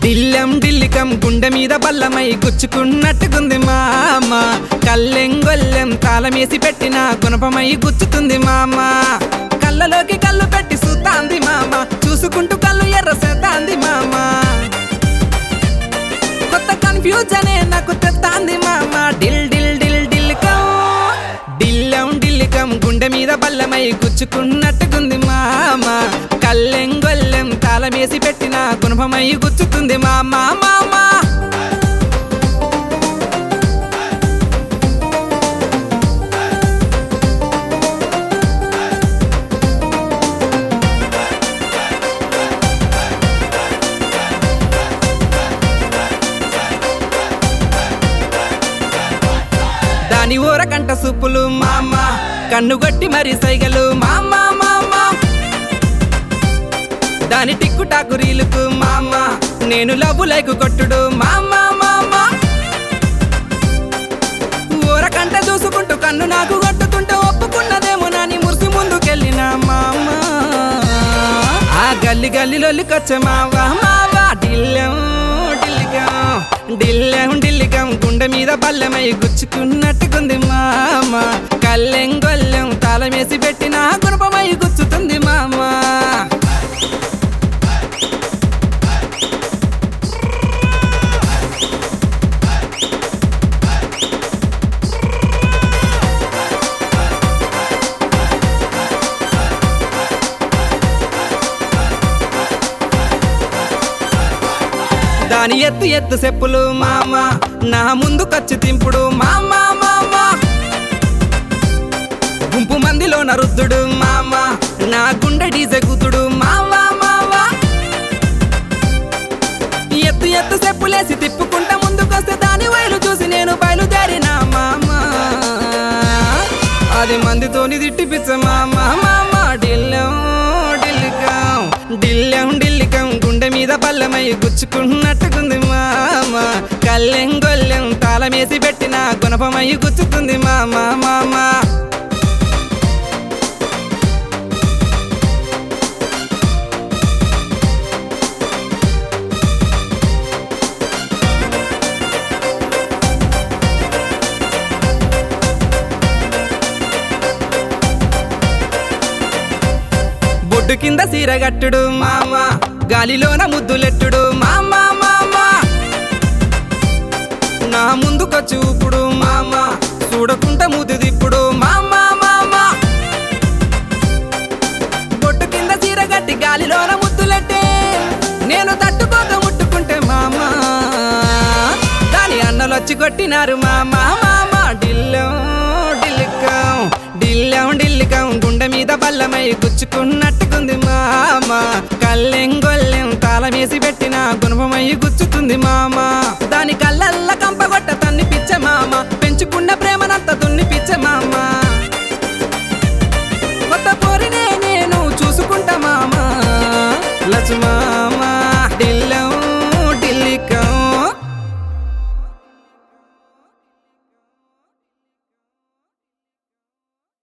దిల్లెం డిల్లికం గుండె మీద బల్లమై గుచ్చుకున్నట్టుకుంది మామ కల్లెం గొల్లెం తాళమేసి పెట్టిన గుణపమై గుచ్చుతుంది మామ కళ్ళలోకి కళ్ళు పెట్టి సుతాంది మామ చూసుకుంటూ కళ్ళు ఎర్ర సేతాంది మామ కొత్త కన్ఫ్యూజనే నాకు తెత్తాంది మామ డిల్ డిల్ డిల్ డిల్కం డిల్లం డిల్లికం గుండె మీద బల్లమై గుచ్చుకున్నట్టుకుంది మామ కల్లెం గొల్లెం తాళమేసి పెట్టిన గుణపమై గుచ్చుతుంది మామ మామ దాని ఊరకంట సూపులు మామ కన్నుగొట్టి మరి సైగలు మామ మామ దాని టిక్కు టాకు రీలుకు మామ నేను లవ్వు లైకు కొట్టుడు మామ మామ ఊరకంట చూసుకుంటూ కన్ను నాకు కొట్టుతుంటే ఒప్పుకున్నదేమో నాని మురిసి ముందుకెళ్ళిన మామ ఆ గల్లి గల్లిలోలికొచ్చే మావా మావా డిల్లెం డిల్లిగం డిల్లెం డిల్లిగం గుండె మీద బల్లెమై గుచ్చుకున్నట్టుకుంది మామ కల్లెం గొల్లెం తాళమేసి పెట్టిన గుణపమై గుచ్చుతుంది మామ దాని ఎత్తు ఎత్తు చెప్పులు మామ నా ముందు ఖర్చు తింపుడు మామ మామ గుంపు మందిలో నరుద్దుడు మామ నా గుండె డీజె కూతుడు మామ మామ ఎత్తు ఎత్తు చెప్పులేసి తిప్పుకుంటా ముందుకొస్తే దాని వైలు చూసి నేను బయలుదేరిన మామ అది మందితోని తిట్టిపిచ్చ మామ మామ డిల్లం డిల్లికం డిల్లం డిల్లికం గుండె మీద బల్లమై గుచ్చుకున్నట్టుకుంది మామ కల్లెం గొల్లెం తాళమేసి పెట్టిన గుణపమై గుచ్చుతుంది మామ మామ బొడ్డు కింద సీరగట్టుడు మామ గాలిలోన ముద్దులెట్టుడు మామ మామ నా ముందుకొచ్చి ఊపుడు మామ చూడకుంట ముద్దు దిప్పుడు మామ మామ బొట్టు కింద సీరగట్టి గాలిలోన ముద్దులెట్టే నేను తట్టుకోక ముట్టుకుంటే మామ దాని అన్నలొచ్చి కొట్టినారు మామ మామ డిల్లం డిల్లికం డిల్లం డిల్లికం గుండె మీద బల్లమై గుచ్చుకున్నట్టుకుంది మామ కల్లెం గొల్లెం తాళమేసి పెట్టిన గుణపమై గుచ్చుతుంది మామ దాని కళ్ళల్ల కంపగొట్ట తన్ని పిచ్చ మామ పెంచుకున్న ప్రేమనంత దున్ని పిచ్చ మామ